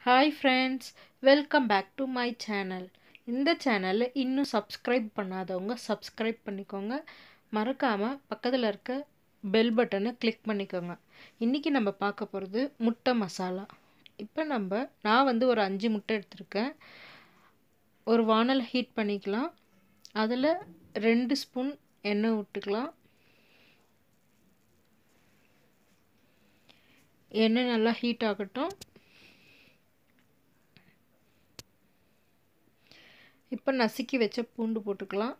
hi friends welcome back to my channel இந்த சேனலில் இன்னும் சப்ஸ்கிரைப் பண்ணாதவங்க சப்ஸ்கிரைப் பண்ணிக்கோங்க மறக்காமல் பக்கத்தில் இருக்க பெல் பட்டனை கிளிக் பண்ணிக்கோங்க இன்றைக்கி நம்ம பார்க்க போகிறது முட்டை மசாலா இப்போ நம்ம நான் வந்து ஒரு அஞ்சு முட்டை எடுத்திருக்கேன் ஒரு வானல் ஹீட் பண்ணிக்கலாம் அதில் ரெண்டு ஸ்பூன் எண்ணெய் விட்டுக்கலாம் எண்ணெய் நல்லா ஹீட் ஆகட்டும் இப்போ நசுக்கி வச்ச பூண்டு போட்டுக்கலாம்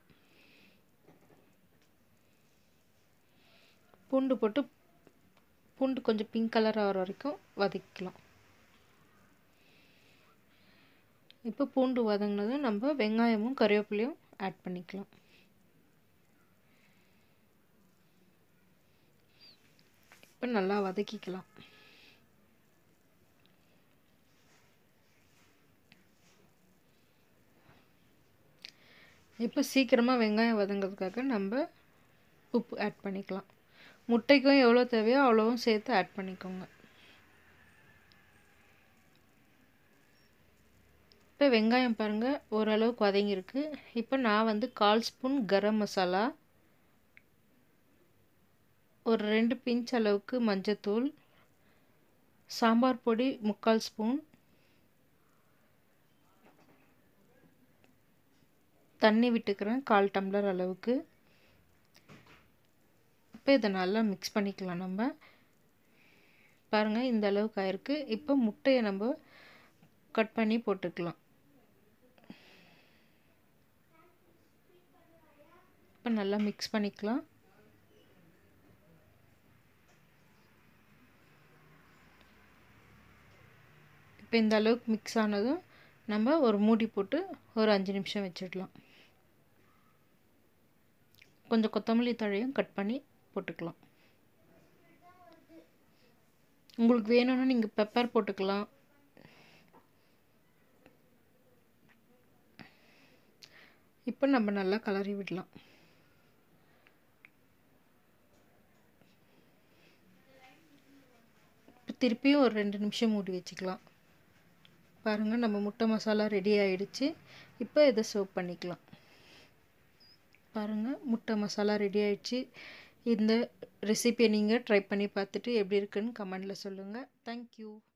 பூண்டு போட்டு பூண்டு கொஞ்சம் பிங்க் கலர் ஆகிற வரைக்கும் வதக்கிக்கலாம் இப்போ பூண்டு வதங்கினதும் நம்ம வெங்காயமும் கருவேப்பிலையும் ஆட் பண்ணிக்கலாம் இப்போ நல்லா வதக்கிக்கலாம் இப்போ சீக்கிரமாக வெங்காயம் வதங்கிறதுக்காக நம்ம உப்பு ஆட் பண்ணிக்கலாம் முட்டைக்கும் எவ்வளோ தேவையோ அவ்வளோவும் சேர்த்து ஆட் பண்ணிக்கோங்க இப்போ வெங்காயம் பாருங்கள் ஓரளவுக்கு வதங்கியிருக்கு இப்போ நான் வந்து கால் ஸ்பூன் கரம் மசாலா ஒரு ரெண்டு பிஞ்ச் அளவுக்கு மஞ்சத்தூள் சாம்பார் பொடி முக்கால் ஸ்பூன் தண்ணி விட்டுக்கிறேன் கால் டம்ளர் அளவுக்கு இப்போ இதை நல்லா மிக்ஸ் பண்ணிக்கலாம் நம்ம பாருங்கள் இந்த அளவுக்கு ஆயிருக்கு இப்போ முட்டையை நம்ம கட் பண்ணி போட்டுக்கலாம் இப்போ நல்லா மிக்ஸ் பண்ணிக்கலாம் இப்போ இந்த அளவுக்கு மிக்ஸ் ஆனதும் நம்ம ஒரு மூடி போட்டு ஒரு அஞ்சு நிமிஷம் வச்சிடலாம் கொஞ்சம் கொத்தமல்லி தழையும் கட் பண்ணி போட்டுக்கலாம் உங்களுக்கு வேணும்னா நீங்கள் பெப்பர் போட்டுக்கலாம் இப்போ நம்ம நல்லா கலரி விடலாம் இப்போ திருப்பியும் ஒரு ரெண்டு நிமிஷம் மூடி வச்சுக்கலாம் பாருங்கள் நம்ம முட்டை மசாலா ரெடி ஆகிடுச்சு இப்போ இதை சர்வ் பண்ணிக்கலாம் பாருங்கள் முட்டை மசாலா ரெடி ஆகிடுச்சு இந்த ரெசிபியை நீங்கள் ட்ரை பண்ணி பார்த்துட்டு எப்படி இருக்குன்னு கமெண்டில் சொல்லுங்கள் தேங்க்யூ